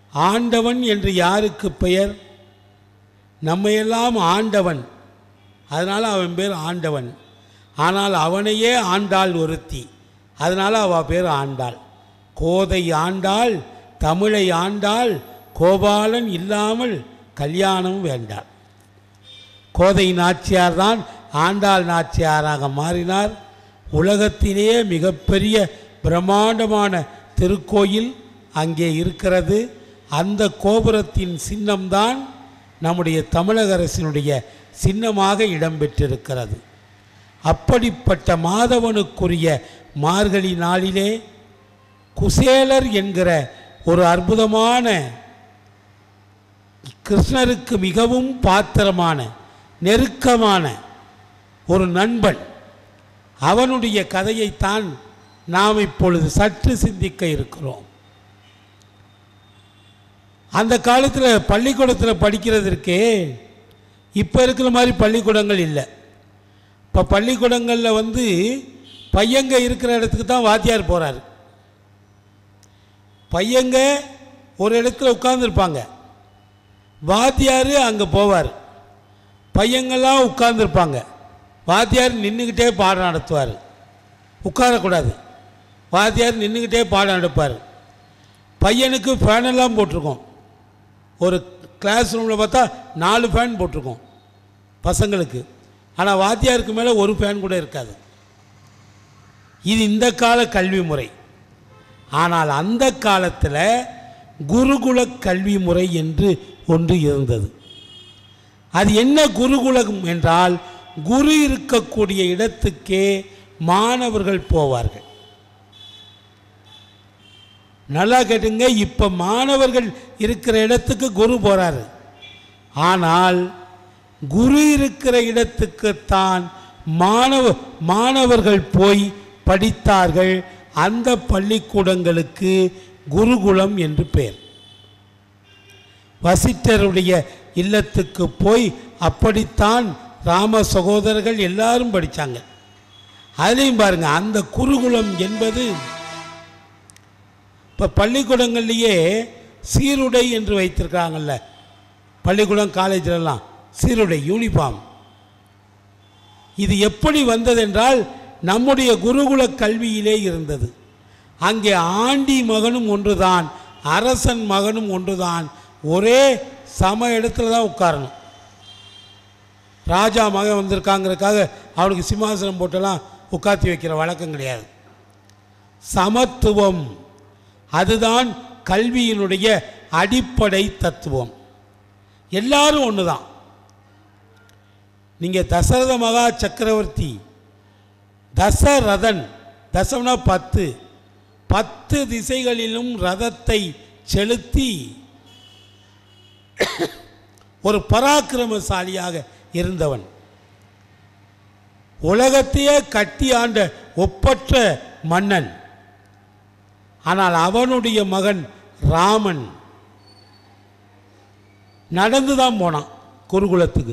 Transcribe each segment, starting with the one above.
ஆண்டவன் என்று யாருக்கு பெயர் நம்மையெல்லாம் ஆண்டவன் அதனால் அவன் பேர் ஆண்டவன் ஆனால் அவனையே ஆண்டாள் ஒருத்தி அதனால் அவள் பேர் ஆண்டாள் கோதை ஆண்டாள் தமிழை ஆண்டாள் கோபாலன் இல்லாமல் கல்யாணம் வேண்டாள் கோதை நாச்சியார் தான் ஆண்டாள் நாச்சியாராக மாறினார் உலகத்திலேயே மிகப்பெரிய பிரம்மாண்டமான திருக்கோயில் அங்கே இருக்கிறது அந்த கோபுரத்தின் சின்னம்தான் நம்முடைய தமிழக அரசினுடைய சின்னமாக இடம்பெற்றிருக்கிறது அப்படிப்பட்ட மாதவனுக்குரிய மார்கழி நாளிலே குசேலர் என்கிற ஒரு அற்புதமான கிருஷ்ணருக்கு மிகவும் பாத்திரமான நெருக்கமான ஒரு நண்பன் அவனுடைய கதையைத்தான் நாம் இப்பொழுது சற்று சிந்திக்க இருக்கிறோம் அந்த காலத்தில் பள்ளிக்கூடத்தில் படிக்கிறதற்கே இப்போ இருக்கிற மாதிரி பள்ளிக்கூடங்கள் இல்லை இப்போ பள்ளிக்கூடங்களில் வந்து பையங்க இருக்கிற இடத்துக்கு தான் வாத்தியார் போகிறாரு பையங்க ஒரு இடத்துல உட்கார்ந்துருப்பாங்க வாத்தியார் அங்கே போவார் பையங்கள்லாம் உட்கார்ந்துருப்பாங்க வாத்தியார் நின்றுக்கிட்டே பாடம் நடத்துவார் உட்காரக்கூடாது வாத்தியார் நின்றுக்கிட்டே பாடம் நடப்பார் பையனுக்கு ஃபேனெல்லாம் போட்டிருக்கோம் ஒரு கிளாஸ் ரூமில் பார்த்தா நாலு ஃபேன் போட்டிருக்கோம் பசங்களுக்கு ஆனால் வாத்தியாருக்கு மேலே ஒரு ஃபேன் கூட இருக்காது இது இந்த கால கல்வி முறை ஆனால் அந்த காலத்தில் குருகுல கல்வி முறை என்று ஒன்று இருந்தது அது என்ன குருகுலம் என்றால் குரு இருக்கக்கூடிய இடத்துக்கே மாணவர்கள் போவார்கள் நல்லா கேட்டுங்க இப்போ மாணவர்கள் இருக்கிற இடத்துக்கு குரு போகிறாரு ஆனால் குரு இருக்கிற இடத்துக்குத்தான் மாணவ மாணவர்கள் போய் படித்தார்கள் அந்த பள்ளிக்கூடங்களுக்கு குருகுலம் என்று பெயர் வசிட்டருடைய இல்லத்துக்கு போய் அப்படித்தான் ராம சகோதரர்கள் எல்லாரும் படித்தாங்க அதுலேயும் பாருங்க அந்த குருகுலம் என்பது இப்போ பள்ளிக்கூடங்கள்லேயே சீருடை என்று வைத்திருக்காங்கல்ல பள்ளிக்கூடம் காலேஜிலலாம் சீருடை யூனிஃபார்ம் இது எப்படி வந்ததென்றால் நம்முடைய குருகுல கல்வியிலே இருந்தது அங்கே ஆண்டி மகனும் ஒன்றுதான் அரசன் மகனும் ஒன்றுதான் ஒரே சம இடத்துல தான் உட்காரணும் ராஜா மகன் வந்திருக்காங்கிறதுக்காக அவனுக்கு சிம்மாசனம் போட்டெல்லாம் உட்காத்தி வைக்கிற வழக்கம் கிடையாது சமத்துவம் அதுதான் கல்வியினுடைய அடிப்படை தத்துவம் எல்லாரும் ஒன்று தான் நீங்கள் தசரத மகா சக்கரவர்த்தி தசரதன் தசம்னா பத்து பத்து திசைகளிலும் ரதத்தை செலுத்தி ஒரு பராக்கிரமசாலியாக இருந்தவன் உலகத்தையே கட்டி ஆண்ட ஒப்பற்ற மன்னன் ஆனால் அவனுடைய மகன் ராமன் நடந்து தான் போனான் குருகுலத்துக்கு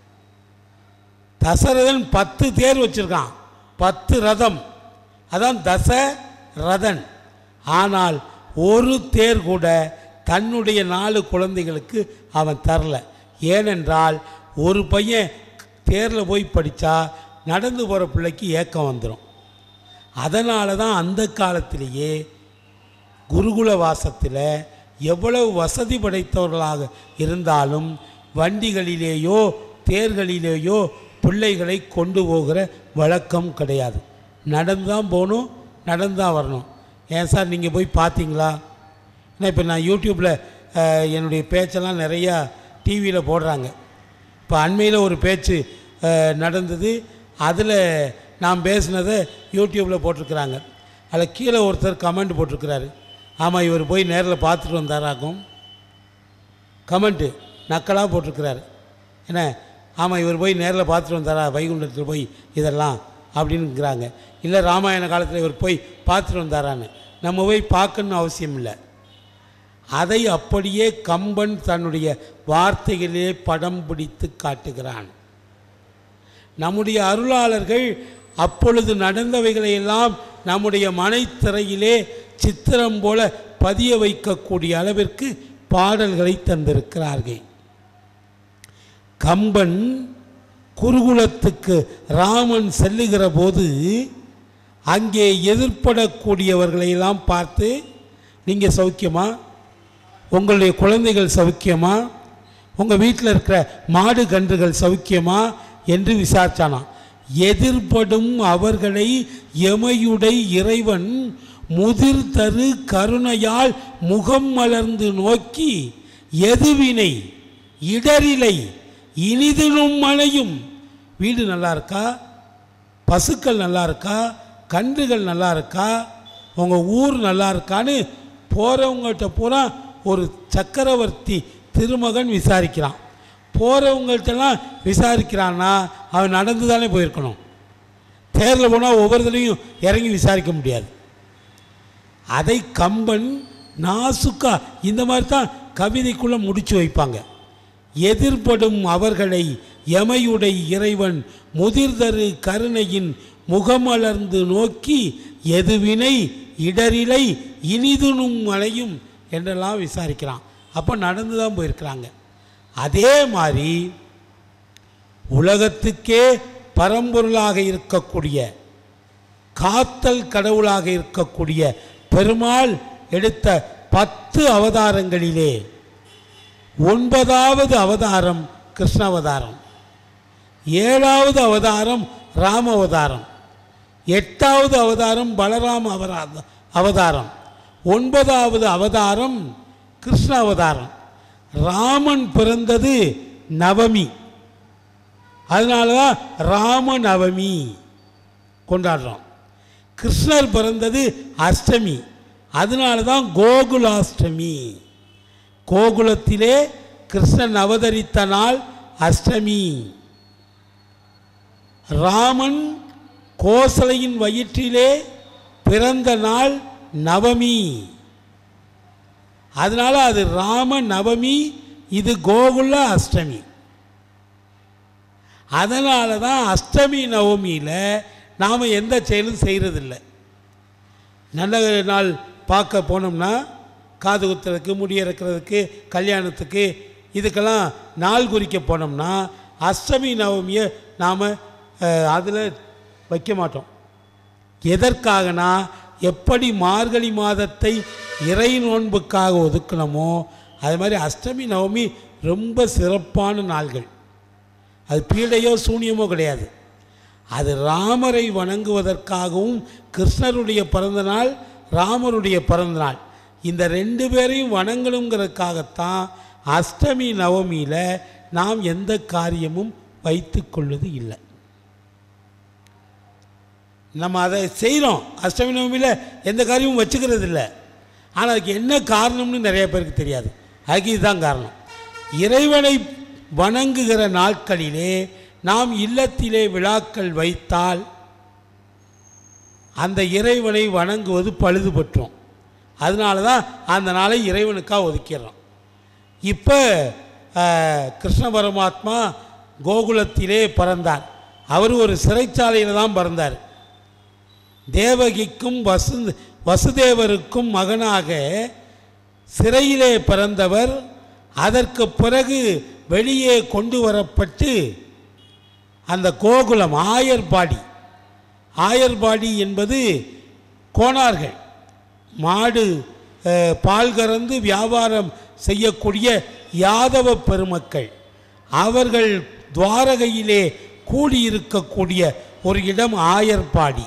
தசரதன் பத்து தேர் வச்சிருக்கான் பத்து ரதம் அதான் தச ரதன் ஆனால் ஒரு தேர் கூட தன்னுடைய நாலு குழந்தைகளுக்கு அவன் தரல ஏனென்றால் ஒரு பையன் தேரில் போய் படித்தா நடந்து போகிற பிள்ளைக்கு ஏக்கம் வந்துடும் அதனால தான் அந்த காலத்திலேயே குருகுல வாசத்தில் எவ்வளவு வசதி படைத்தவர்களாக இருந்தாலும் வண்டிகளிலேயோ தேர்களிலேயோ பிள்ளைகளை கொண்டு போகிற வழக்கம் கிடையாது நடந்து தான் போகணும் நடந்து தான் வரணும் ஏன் சார் நீங்கள் போய் பார்த்தீங்களா ஏன்னா இப்போ நான் யூடியூப்பில் என்னுடைய பேச்செல்லாம் நிறையா டிவியில் போடுறாங்க இப்போ அண்மையில் ஒரு பேச்சு அஹ், நடந்தது அதில் நான் பேசினதை யூடியூப்பில் போட்டிருக்கிறாங்க அதில் கீழே ஒருத்தர் கமெண்ட் போட்டிருக்கிறாரு ஆமாம் இவர் போய் நேரில் பார்த்துட்டு வந்தாராக்கும் கமெண்ட்டு நக்கலாக போட்டிருக்கிறாரு என்ன ஆமாம் இவர் போய் நேரில் பார்த்துட்டு வந்தாரா வைகுண்டத்தில் போய் இதெல்லாம் அப்படின்னுங்கிறாங்க இல்லை ராமாயண காலத்தில் இவர் போய் பார்த்துட்டு வந்தாரான்னு நம்ம போய் பார்க்கணும்னு அவசியம் இல்லை அதை அப்படியே கம்பன் தன்னுடைய வார்த்தைகளிலே படம் பிடித்து காட்டுகிறான் நம்முடைய அருளாளர்கள் அப்பொழுது நடந்தவைகளை எல்லாம் நம்முடைய மனைத்திரையிலே சித்திரம் போல பதிய வைக்கக்கூடிய அளவிற்கு பாடல்களை தந்திருக்கிறார்கள் கம்பன் குருகுலத்துக்கு ராமன் செல்லுகிற போது அங்கே எதிர்ப்படக்கூடியவர்களை எல்லாம் பார்த்து நீங்கள் சௌக்கியமா உங்களுடைய குழந்தைகள் சௌக்கியமா உங்கள் வீட்டில் இருக்கிற மாடு கன்றுகள் சௌக்கியமா என்று விசாரிச்சானாம் எதிர்ப்படும் அவர்களை எமையுடை இறைவன் முதிர் தரு கருணையால் முகம் மலர்ந்து நோக்கி எதுவினை இடரிலை இனிதிலும் மழையும் வீடு நல்லா இருக்கா பசுக்கள் நல்லா இருக்கா கன்றுகள் நல்லா இருக்கா உங்கள் ஊர் நல்லா இருக்கான்னு போகிறவங்கள்ட்ட பூரா ஒரு சக்கரவர்த்தி திருமகன் விசாரிக்கிறான் போகிறவங்கள்ட்டெல்லாம் விசாரிக்கிறான்னா அவன் நடந்து தானே போயிருக்கணும் தேரில் போனால் ஒவ்வொருத்தரையும் இறங்கி விசாரிக்க முடியாது அதை கம்பன் நாசுக்கா இந்த மாதிரி தான் கவிதைக்குள்ளே முடிச்சு வைப்பாங்க எதிர்ப்படும் அவர்களை எமையுடை இறைவன் முதிர்தரு கருணையின் முகமலர்ந்து நோக்கி எதுவினை இடரிலை இனிதுனும் மழையும் என்றெல்லாம் விசாரிக்கிறான் அப்போ நடந்து தான் போயிருக்கிறாங்க அதே மாதிரி உலகத்துக்கே பரம்பொருளாக இருக்கக்கூடிய காத்தல் கடவுளாக இருக்கக்கூடிய பெருமாள் எடுத்த பத்து அவதாரங்களிலே ஒன்பதாவது அவதாரம் கிருஷ்ண அவதாரம் ஏழாவது அவதாரம் ராம அவதாரம் எட்டாவது அவதாரம் பலராம அவதார அவதாரம் ஒன்பதாவது அவதாரம் கிருஷ்ண அவதாரம் ராமன் பிறந்தது நவமி அதனால தான் ராம நவமி கொண்டாடுறோம் கிருஷ்ணர் பிறந்தது அஷ்டமி அதனால தான் கோகுலாஷ்டமி கோகுலத்திலே கிருஷ்ணன் அவதரித்த நாள் அஷ்டமி ராமன் கோசலையின் வயிற்றிலே பிறந்த நாள் நவமி அதனால அது ராம நவமி இது கோகுல அஷ்டமி அதனால தான் அஷ்டமி நவமியில் நாம் எந்த செயலும் செய்கிறதில்ல நல்ல நாள் பார்க்க போனோம்னா காது குத்துறதுக்கு முடி இறக்கிறதுக்கு கல்யாணத்துக்கு இதுக்கெல்லாம் நாள் குறிக்க போனோம்னா அஷ்டமி நவமியை நாம் அதில் வைக்க மாட்டோம் எதற்காகனா எப்படி மார்கழி மாதத்தை இறை நோன்புக்காக ஒதுக்கணுமோ அது மாதிரி அஷ்டமி நவமி ரொம்ப சிறப்பான நாள்கள் அது பீடையோ சூனியமோ கிடையாது அது ராமரை வணங்குவதற்காகவும் கிருஷ்ணருடைய பிறந்த நாள் ராமருடைய பிறந்த நாள் இந்த ரெண்டு பேரையும் வணங்கணுங்கிறதுக்காகத்தான் அஷ்டமி நவமியில் நாம் எந்த காரியமும் வைத்து கொள்வது இல்லை நம்ம அதை செய்கிறோம் அஷ்டமி நவமியில் எந்த காரியமும் வச்சுக்கிறது இல்லை ஆனால் அதுக்கு என்ன காரணம்னு நிறைய பேருக்கு தெரியாது அதுக்கு இதுதான் காரணம் இறைவனை வணங்குகிற நாட்களிலே நாம் இல்லத்திலே விழாக்கள் வைத்தால் அந்த இறைவனை வணங்குவது பழுதுபற்றோம் அதனால தான் அந்த நாளை இறைவனுக்காக ஒதுக்கிடுறோம் இப்போ கிருஷ்ண பரமாத்மா கோகுலத்திலே பிறந்தார் அவர் ஒரு சிறைச்சாலையில் தான் பிறந்தார் தேவகிக்கும் வசு வசுதேவருக்கும் மகனாக சிறையிலே பிறந்தவர் அதற்கு பிறகு வெளியே கொண்டு வரப்பட்டு அந்த கோகுலம் ஆயர்பாடி ஆயர்பாடி என்பது கோணார்கள் மாடு அஹ், பால் கறந்து வியாபாரம் செய்யக்கூடிய யாதவ பெருமக்கள் அவர்கள் துவாரகையிலே கூடியிருக்கக்கூடிய ஒரு இடம் ஆயர்பாடி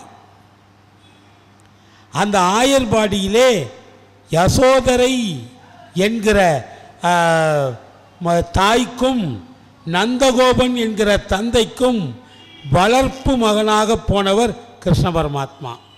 அந்த ஆயர்பாடியிலே யசோதரை என்கிற ஆ, ம- தாய்க்கும் நந்தகோபன் என்கிற தந்தைக்கும் வளர்ப்பு மகனாக போனவர் கிருஷ்ண பரமாத்மா